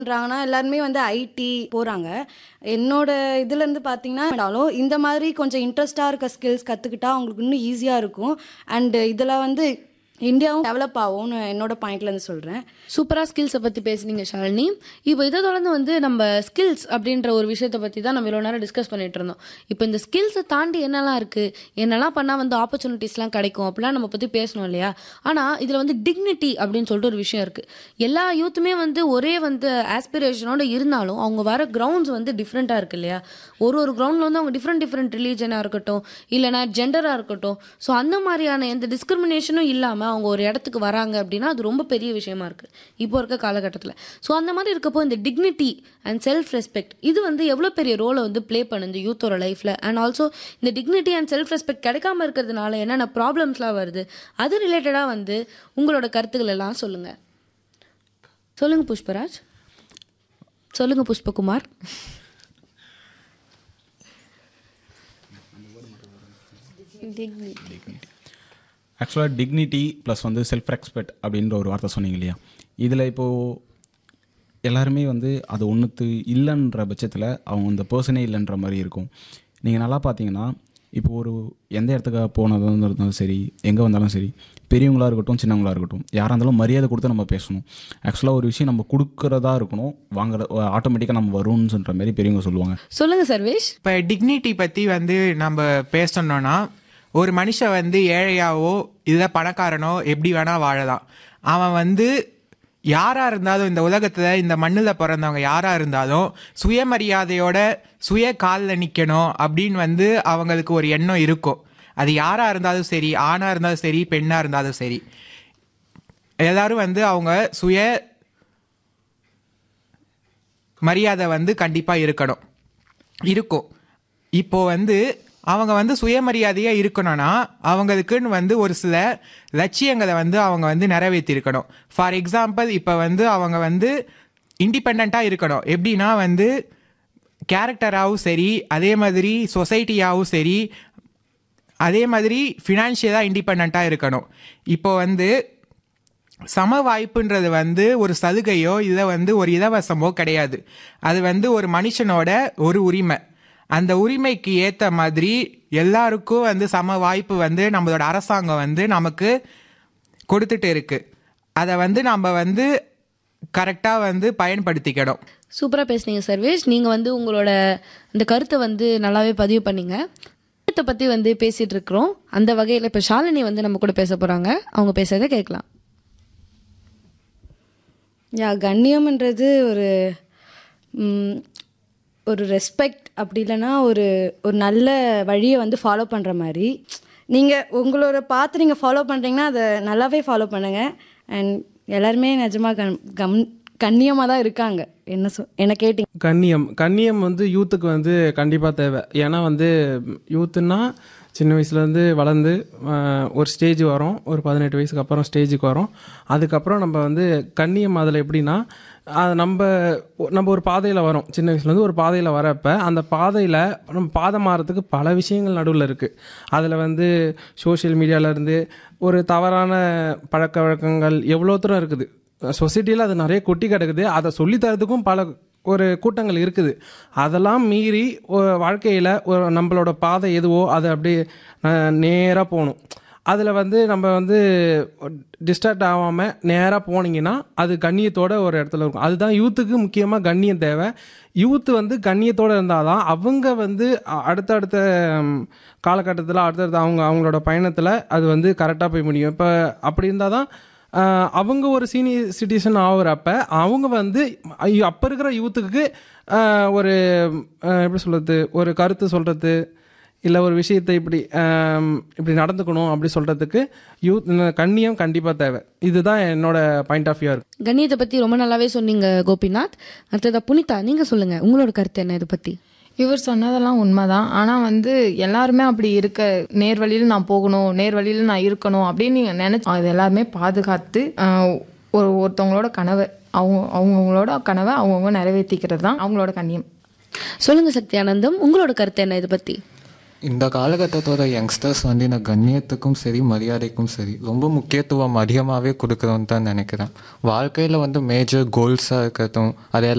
பண்றாங்கன்னா எல்லாருமே வந்து ஐடி போறாங்க என்னோட இதுல இருந்து பாத்தீங்கன்னா இந்த மாதிரி கொஞ்சம் இன்ட்ரெஸ்டா இருக்க ஸ்கில்ஸ் கத்துக்கிட்டா அவங்களுக்கு இன்னும் ஈஸியா இருக்கும் அண்ட் இதுல வந்து இந்தியாவும் டெவலப் ஆகும்னு என்னோட பாயிண்ட்ல இருந்து சொல்றேன் சூப்பராக ஸ்கில்ஸை பற்றி பேசுனீங்க ஷாலினி இப்போ இதை தொடர்ந்து வந்து நம்ம ஸ்கில்ஸ் அப்படின்ற ஒரு விஷயத்தை பற்றி தான் நம்ம இவ்வளோ நேரம் டிஸ்கஸ் பண்ணிட்டு இருந்தோம் இப்போ இந்த ஸ்கில்ஸை தாண்டி என்னெல்லாம் இருக்குது என்னெல்லாம் பண்ணால் வந்து ஆப்பர்ச்சுனிட்டிஸ்லாம் கிடைக்கும் அப்படிலாம் நம்ம பற்றி பேசணும் இல்லையா ஆனால் இதில் வந்து டிக்னிட்டி அப்படின்னு சொல்லிட்டு ஒரு விஷயம் இருக்குது எல்லா யூத்துமே வந்து ஒரே வந்து ஆஸ்பிரேஷனோட இருந்தாலும் அவங்க வர கிரவுண்ட்ஸ் வந்து டிஃப்ரெண்ட்டாக இருக்கு இல்லையா ஒரு ஒரு கிரவுண்டில் வந்து அவங்க டிஃப்ரெண்ட் டிஃப்ரெண்ட் ரிலீஜனாக இருக்கட்டும் இல்லைனா ஜெண்டராக இருக்கட்டும் ஸோ அந்த மாதிரியான எந்த டிஸ்கிரிமினேஷனும் இல்லாமல் அவங்க ஒரு இடத்துக்கு வராங்க அப்படின்னா அது ரொம்ப பெரிய விஷயமா இருக்குது இப்போ இருக்க காலகட்டத்தில் ஸோ அந்த மாதிரி இருக்கப்போ இந்த டிக்னிட்டி அண்ட் செல்ஃப் ரெஸ்பெக்ட் இது வந்து எவ்வளோ பெரிய ரோலை வந்து ப்ளே பண்ணுது யூத்தோட லைஃப்பில் அண்ட் ஆல்சோ இந்த டிக்னிட்டி அண்ட் செல்ஃப் ரெஸ்பெக்ட் கிடைக்காம இருக்கிறதுனால என்னென்ன ப்ராப்ளம்ஸ்லாம் வருது அது ரிலேட்டடாக வந்து உங்களோட கருத்துக்கள் எல்லாம் சொல்லுங்கள் சொல்லுங்கள் புஷ்பராஜ் சொல்லுங்கள் புஷ்பகுமார் ஆக்சுவலாக டிக்னிட்டி ப்ளஸ் வந்து செல்ஃப் ரெஸ்பெக்ட் அப்படின்ற ஒரு வார்த்தை சொன்னீங்க இல்லையா இதில் இப்போது எல்லாருமே வந்து அது ஒன்றுத்து இல்லைன்ற பட்சத்தில் அவங்க அந்த பர்சனே இல்லைன்ற மாதிரி இருக்கும் நீங்கள் நல்லா பார்த்தீங்கன்னா இப்போ ஒரு எந்த இடத்துக்கு போனதாக இருந்தாலும் சரி எங்கே வந்தாலும் சரி பெரியவங்களா இருக்கட்டும் சின்னவங்களா இருக்கட்டும் யாராக இருந்தாலும் மரியாதை கொடுத்து நம்ம பேசணும் ஆக்சுவலாக ஒரு விஷயம் நம்ம கொடுக்குறதா இருக்கணும் வாங்குற ஆட்டோமேட்டிக்காக நம்ம வரும்னு சொல்கிற மாதிரி பெரியவங்க சொல்லுவாங்க சொல்லுங்கள் சர்வேஷ் இப்போ டிக்னிட்டி பற்றி வந்து நம்ம பேசணும்னா ஒரு மனுஷன் வந்து ஏழையாவோ இல்லை பணக்காரனோ எப்படி வேணா வாழலாம் அவன் வந்து யாரா இருந்தாலும் இந்த உலகத்துல இந்த மண்ணில் பிறந்தவங்க யாரா இருந்தாலும் சுயமரியாதையோட சுய காலில் நிற்கணும் அப்படின்னு வந்து அவங்களுக்கு ஒரு எண்ணம் இருக்கும் அது யாரா இருந்தாலும் சரி ஆணா இருந்தாலும் சரி பெண்ணா இருந்தாலும் சரி எல்லாரும் வந்து அவங்க சுய மரியாதை வந்து கண்டிப்பா இருக்கணும் இருக்கும் இப்போ வந்து அவங்க வந்து சுயமரியாதையாக இருக்கணும்னா அவங்களுக்குன்னு வந்து ஒரு சில லட்சியங்களை வந்து அவங்க வந்து நிறைவேற்றிருக்கணும் ஃபார் எக்ஸாம்பிள் இப்போ வந்து அவங்க வந்து இண்டிபெண்ட்டாக இருக்கணும் எப்படின்னா வந்து கேரக்டராகவும் சரி அதே மாதிரி சொசைட்டியாகவும் சரி அதே மாதிரி ஃபினான்ஷியலாக இண்டிபெண்ட்டாக இருக்கணும் இப்போ வந்து சம வாய்ப்புன்றது வந்து ஒரு சலுகையோ இல்லை வந்து ஒரு இலவசமோ கிடையாது அது வந்து ஒரு மனுஷனோட ஒரு உரிமை அந்த உரிமைக்கு ஏற்ற மாதிரி எல்லாருக்கும் வந்து சம வாய்ப்பு வந்து நம்மளோட அரசாங்கம் வந்து நமக்கு கொடுத்துட்டு இருக்கு அதை வந்து நம்ம வந்து கரெக்டாக வந்து பயன்படுத்திக்கணும் சூப்பராக பேசுனீங்க சர்வேஷ் நீங்கள் வந்து உங்களோட இந்த கருத்தை வந்து நல்லாவே பதிவு பண்ணீங்க கருத்தை பற்றி வந்து பேசிகிட்டு இருக்கிறோம் அந்த வகையில் இப்போ ஷாலினி வந்து நம்ம கூட பேச போகிறாங்க அவங்க பேசுறதை கேட்கலாம் யா கண்ணியம்ன்றது ஒரு ம், ஒரு ரெஸ்பெக்ட் அப்படி இல்லைன்னா ஒரு ஒரு நல்ல வழியை வந்து ஃபாலோ பண்ணுற மாதிரி நீங்கள் உங்களோட பார்த்து நீங்கள் ஃபாலோ பண்ணுறீங்கன்னா அதை நல்லாவே ஃபாலோ பண்ணுங்கள் அண்ட் எல்லாருமே நிஜமாக கம் கம் கண்ணியமாக தான் இருக்காங்க என்ன சொ என்ன கேட்டிங்க கண்ணியம் கண்ணியம் வந்து யூத்துக்கு வந்து கண்டிப்பாக தேவை ஏன்னா வந்து யூத்துன்னா சின்ன வயசுலேருந்து வளர்ந்து ஆஹ், ஒரு ஸ்டேஜ் வரும் ஒரு பதினெட்டு வயசுக்கு அப்புறம் ஸ்டேஜுக்கு வரும் அதுக்கப்புறம் நம்ம வந்து கண்ணியம் அதில் எப்படின்னா அது நம்ம நம்ம ஒரு பாதையில் வரோம் சின்ன வயசுலேருந்து ஒரு பாதையில் வரப்ப அந்த பாதையில் நம்ம பாதை மாறத்துக்கு பல விஷயங்கள் நடுவில் இருக்குது அதில் வந்து சோஷியல் மீடியாவிலேருந்து ஒரு தவறான பழக்க வழக்கங்கள் எவ்வளோ தூரம் இருக்குது சொசைட்டியில் அது நிறைய கொட்டி கிடக்குது அதை சொல்லித் தரதுக்கும் பல ஒரு கூட்டங்கள் இருக்குது அதெல்லாம் மீறி வாழ்க்கையில் ஒரு நம்மளோட பாதை எதுவோ அது அப்படியே நேராக போகணும் அதில் வந்து நம்ம வந்து டிஸ்ட்ராக்ட் ஆகாமல் நேராக போனீங்கன்னா அது கண்ணியத்தோட ஒரு இடத்துல இருக்கும் அதுதான் யூத்துக்கு முக்கியமாக கண்ணியம் தேவை யூத்து வந்து கண்ணியத்தோடு இருந்தால் தான் அவங்க வந்து அ- அடுத்தடுத்த காலகட்டத்தில் அடுத்தடுத்த அவங்க அவங்களோட பயணத்தில் அது வந்து கரெக்டாக போய் முடியும் இப்போ அப்படி இருந்தால் தான் ஆஹ் அவங்க ஒரு சீனியர் சிட்டிசன் ஆகுறப்ப அவங்க வந்து ஐயோ, அப்போ இருக்கிற யூத்துக்கு ஆஹ் ஒரு ஆஹ் எப்படி சொல்கிறது ஒரு கருத்து சொல்கிறது இல்லை ஒரு விஷயத்தை இப்படி ஆம், இப்படி நடந்துக்கணும் அப்படி சொல்கிறதுக்கு யூத் கண்ணியம் கண்டிப்பாக தேவை இதுதான் என்னோட பாயிண்ட் ஆஃப் வியூ இருக்கு கண்ணியத்தை பற்றி ரொம்ப நல்லாவே சொன்னீங்க கோபிநாத் அடுத்ததா புனிதா நீங்கள் சொல்லுங்கள் உங்களோட கருத்து என்ன இதை பற்றி இவர் சொன்னதெல்லாம் உண்மைதான் ஆனா வந்து எல்லாருமே அப்படி இருக்க நேர் வழியில நான் போகணும் நேர் வழியில நான் இருக்கணும் அப்படின்னு நீங்க நினைச்சு அது எல்லாருமே பாதுகாத்து ஆஹ், ஒரு ஒருத்தவங்களோட கனவை அவங்க அவங்கவுங்களோட கனவை அவங்கவுங்க நிறைவேற்றிக்கிறது தான் அவங்களோட கண்ணியம் சொல்லுங்கள் சக்தி ஆனந்தம் உங்களோட கருத்து என்ன இதை பற்றி இந்த காலகட்டத்தோட யங்ஸ்டர்ஸ் வந்து இந்த கண்ணியத்துக்கும் சரி மரியாதைக்கும் சரி ரொம்ப முக்கியத்துவம் அதிகமாகவே கொடுக்குறோன்னு தான் நினைக்கிறேன் வாழ்க்கையில் வந்து மேஜர் கோல்ஸாக இருக்கட்டும் அது